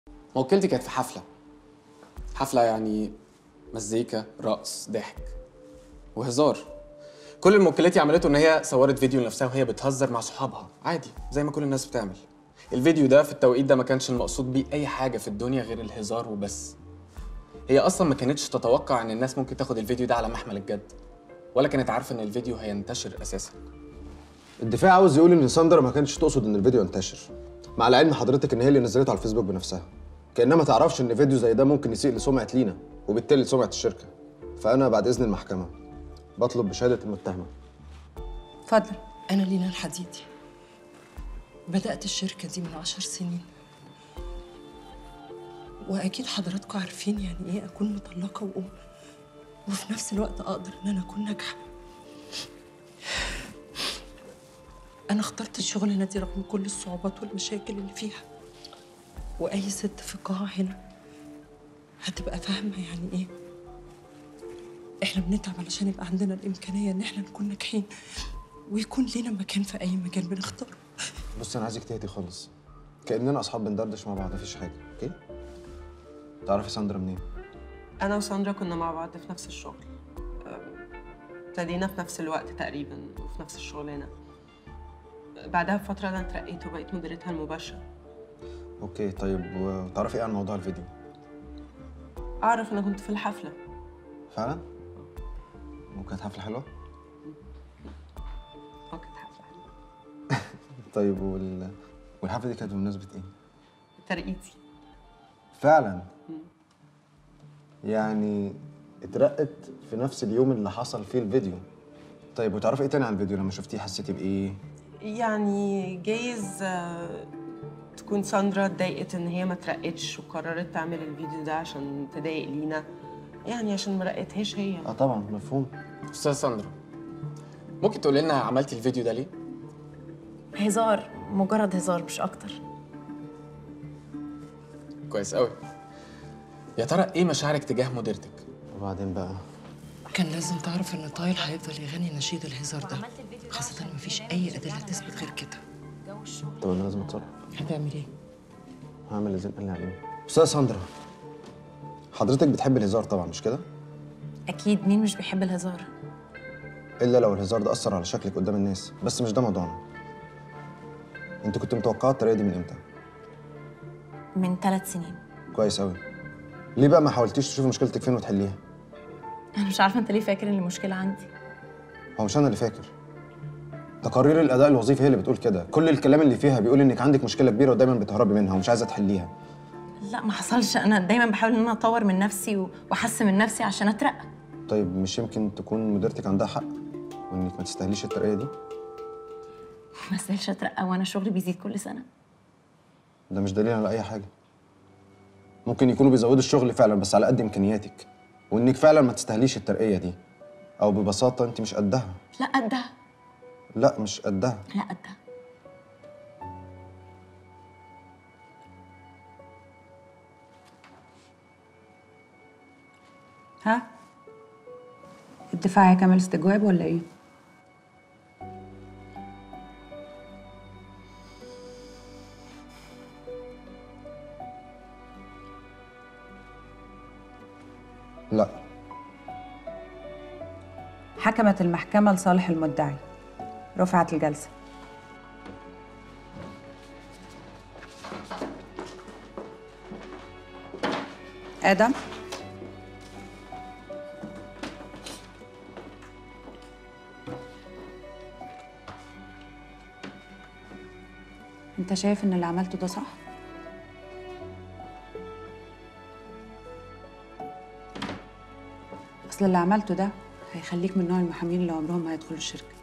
موكلتي كانت في حفلة حفلة يعني مزيكا رقص ضحك وهزار كل اللي موكلتي عملته ان هي صورت فيديو لنفسها وهي بتهزر مع صحابها عادي زي ما كل الناس بتعمل الفيديو ده في التوقيت ده ما كانش المقصود بيه اي حاجة في الدنيا غير الهزار وبس هي اصلا ما كانتش تتوقع ان الناس ممكن تاخد الفيديو ده على محمل الجد ولا كانت عارفة ان الفيديو هينتشر اساسا الدفاع عاوز يقول ان ساندرا ما كانتش تقصد ان الفيديو ينتشر مع العلم حضرتك ان هي اللي نزلته على الفيسبوك بنفسها كانها ما تعرفش ان فيديو زي ده ممكن يسيء لسمعه لينا وبالتالي لسمعه الشركه فانا بعد اذن المحكمه بطلب بشهاده المتهمه اتفضل أنا لينا الحديدي بدأت الشركة دي من عشر سنين وأكيد حضراتكم عارفين يعني إيه أكون مطلقة وأم وفي نفس الوقت أقدر إن أنا أكون ناجحة أنا اخترت الشغلانة دي رغم كل الصعوبات والمشاكل اللي فيها وأي ست في القاعة هنا هتبقى فاهمة يعني إيه إحنا بنتعب علشان يبقى عندنا الإمكانية إن إحنا نكون ناجحين ويكون لنا مكان في أي مجال بنختاره بص انا عايزك تهدي خالص كاننا اصحاب بندردش مع بعض مفيش حاجه اوكي تعرفي ساندرا منين أنا وساندرا كنا مع بعض في نفس الشغل أم، ابتدينا في نفس الوقت تقريبا وفي نفس الشغلانة بعدها بفترة أنا اترقيت وبقيت مديرتها المباشرة اوكي طيب وتعرفي ايه عن موضوع الفيديو أعرف أنا كنت في الحفلة فعلا وكانت حفله حلوه أه كانت حفلة حلوة. طيب وال... والحفله دي كانت بمناسبه ايه ترقيتي فعلا يعني اترقت في نفس اليوم اللي حصل فيه الفيديو طيب وتعرفي ايه تاني عن الفيديو لما شفتيه حسيتي بايه يعني جايز آه، تكون ساندرا اتضايقت إن هي ما اترقتش وقررت تعمل الفيديو ده عشان تضايق لينا يعني عشان ما رقتهاش هي اه طبعا مفهوم استاذ ساندرا ممكن تقولي لنا عملتي الفيديو ده ليه هزار مجرد هزار مش اكتر كويس قوي يا ترى ايه مشاعرك تجاه مديرتك وبعدين بقى كان لازم تعرف إن طايل هيفضل يغني نشيد الهزار ده خاصة إن مفيش أي أدلة تثبت غير كده طب انا لازم اتصرف هتعمل إيه؟ هعمل اللي زين قال لي عليه استاذ ساندرا حضرتك بتحب الهزار طبعا مش كده اكيد مين مش بيحب الهزار الا لو الهزار ده اثر على شكلك قدام الناس بس مش ده موضوعنا انت كنت متوقعه الطريقه دي من امتى من ثلاث سنين كويس قوي ليه بقى ما حاولتيش تشوفي مشكلتك فين وتحليها انا مش عارفه انت ليه فاكر ان المشكله عندي هو مش انا اللي فاكر تقارير الاداء الوظيفي هي اللي بتقول كده كل الكلام اللي فيها بيقول انك عندك مشكله كبيره ودايما بتهربي منها ومش عايزه تحليها لا ما حصلش انا دايما بحاول ان انا اطور من نفسي و- واحسن من نفسي عشان اترقى طيب مش يمكن تكون مديرتك عندها حق وانك ما تستاهليش الترقيه دي ما استاهلش اترقى وانا شغلي بيزيد كل سنه ده مش دليل على اي حاجه ممكن يكونوا بيزودوا الشغل فعلا بس على قد امكانياتك وانك فعلا ما تستاهليش الترقيه دي او ببساطه انت مش قدها لا قدها لا مش قدها لا قدها ها الدفاع هيكمل استجواب ولا ايه لا حكمت المحكمة لصالح المدعي رفعت الجلسة آدم انت شايف ان اللي عملته ده صح؟ اصل اللي عملته ده هيخليك من نوع المحامين اللي عمرهم ما هيدخلوا الشركة